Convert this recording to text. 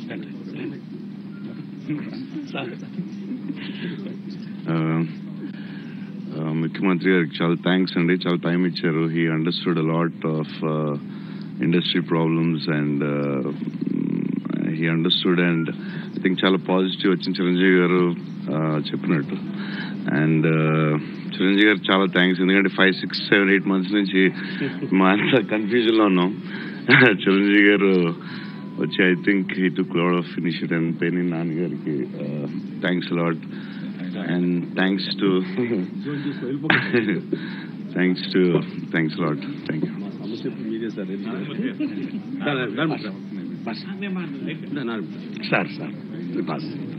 ఆ, ఆ, ముఖ్యమంత్రి గారికి చాలా థ్యాంక్స్ అండి చాలా టైం ఇచ్చారు he understood lot of industry problems and he understood and I think చాలా పాజిటివ్ వచ్చింది చిరంజీవి గారు ఆ, చెప్పినట్టు అండ్ చిరంజీవి గారు చాలా థ్యాంక్స్ ఎందుకంటే five six seven eight months నుంచి మా అంతా కన్ఫ్యూజన్లో ఉన్నాం చిరంజీవి గారు వచ్చి I think he took lot of initiative and పేని నాన్నగారికి thanks lot and thanks to thanks to thanks lot thank you sir sir